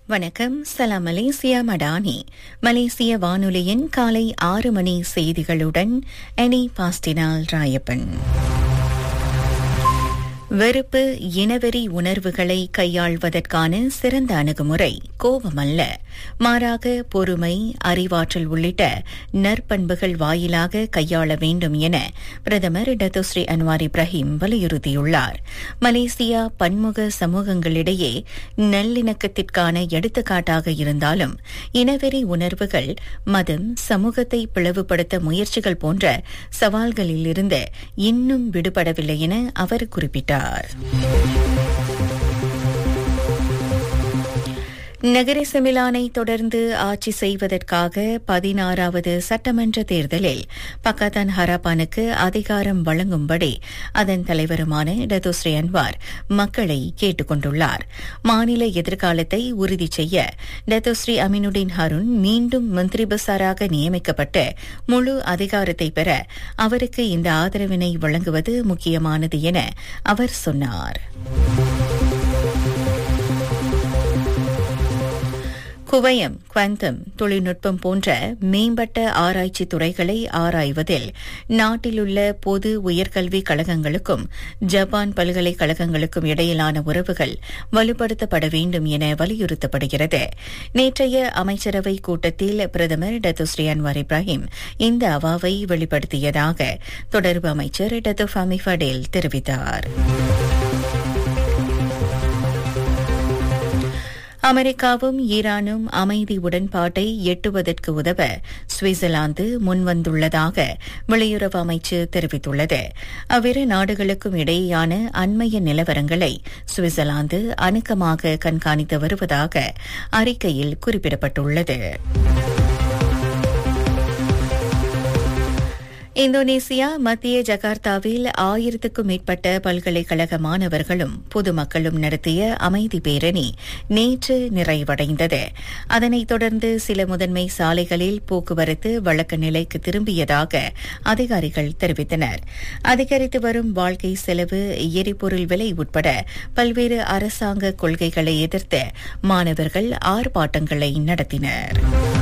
வணக்கம் சலாம் மலேசியா மடானி மலேசிய வானொலியின் காலை ஆறு மணி செய்திகளுடன் எனி பாஸ்டினால் ராயப்பன் வெறுப்பு இனவெறி உணர்வுகளை கையாள்வதற்கான சிறந்த அணுகுமுறை கோபமல்ல மாறாக பொறுமை அறிவாற்றல் உள்ளிட்ட நற்பண்புகள் வாயிலாக கையாள வேண்டும் என பிரதமர் டத்தோஸ்ரீ அன்வார் இப்ராஹிம் வலியுறுத்தியுள்ளார் மலேசியா பன்முக சமூகங்களிடையே நல்லிணக்கத்திற்கான எடுத்துக்காட்டாக இருந்தாலும் இனவெறி உணர்வுகள் மதம் சமூகத்தை பிளவுபடுத்த முயற்சிகள் போன்ற சவால்களிலிருந்து இன்னும் விடுபடவில்லை என அவர் குறிப்பிட்டார் நகர செமிலானை தொடர்ந்து ஆட்சி செய்வதற்காக பதினாறாவது சட்டமன்ற தேர்தலில் பக்கத்தான் ஹராப்பானுக்கு அதிகாரம் வழங்கும்படி அதன் தலைவருமான டதோஸ்ரீ அன்வார் மக்களை கேட்டுக் கொண்டுள்ளார் மாநில எதிர்காலத்தை உறுதி செய்ய டத்தோஸ்ரீ அமினுடின் ஹருண் மீண்டும் மந்திரி பசாராக நியமிக்கப்பட்டு முழு அதிகாரத்தை பெற அவருக்கு இந்த ஆதரவினை வழங்குவது முக்கியமானது என அவர் சொன்னார் குவயம் குவாந்தம் தொழில்நுட்பம் போன்ற மேம்பட்ட ஆராய்ச்சி துறைகளை ஆராய்வதில் நாட்டிலுள்ள பொது உயர்கல்விக் கழகங்களுக்கும் ஜப்பான் பல்கலைக்கழகங்களுக்கும் இடையிலான உறவுகள் வலுப்படுத்தப்பட வேண்டும் என வலியுறுத்தப்படுகிறது நேற்றைய அமைச்சரவை கூட்டத்தில் பிரதமர் டத்துஸ்ரீ அன்வார் இப்ராஹிம் இந்த அவாவை வெளிப்படுத்தியதாக தொடர்பு அமைச்சர் டத்து ஃபமி ஃபடேல் தெரிவித்தார் அமெரிக்காவும் ஈரானும் அமைதி உடன்பாட்டை எட்டுவதற்கு உதவ சுவிட்சர்லாந்து முன்வந்துள்ளதாக வெளியுறவு அமைச்சு தெரிவித்துள்ளது அவ்விரு நாடுகளுக்கும் இடையேயான அண்மைய நிலவரங்களை சுவிட்சர்லாந்து அணுக்கமாக கண்காணித்து வருவதாக அறிக்கையில் குறிப்பிடப்பட்டுள்ளது இந்தோனேசியா மத்திய ஜகார்த்தாவில் ஆயிரத்துக்கும் மேற்பட்ட பல்கலைக்கழக மாணவர்களும் பொதுமக்களும் நடத்திய அமைதி பேரணி நேற்று நிறைவடைந்தது அதனைத் தொடர்ந்து சில முதன்மை சாலைகளில் போக்குவரத்து வழக்க நிலைக்கு திரும்பியதாக அதிகாரிகள் தெரிவித்தனர் அதிகரித்து வரும் வாழ்க்கை செலவு எரிபொருள் விலை உட்பட பல்வேறு அரசாங்க கொள்கைகளை எதிர்த்து மாணவர்கள் ஆர்ப்பாட்டங்களை நடத்தினர்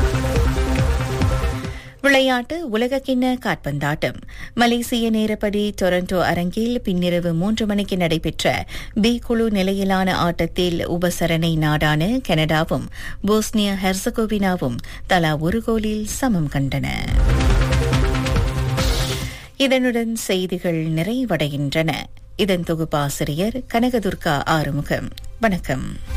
விளையாட்டு உலகக்கிண்ண காற்பந்தாட்டம் மலேசிய நேரப்படி டொரண்டோ அரங்கில் பின்னிரவு மூன்று மணிக்கு நடைபெற்ற பி குழு நிலையிலான ஆட்டத்தில் உபசரணை நாடான கனடாவும் போஸ்னியா ஹெர்சகோவினாவும் தலா ஒரு கோலில் சமம் கண்டன இதனுடன் செய்திகள் நிறைவடைகின்றன இதன் தொகுப்பாசிரியர் கனகதுர்கா ஆறுமுகம் வணக்கம்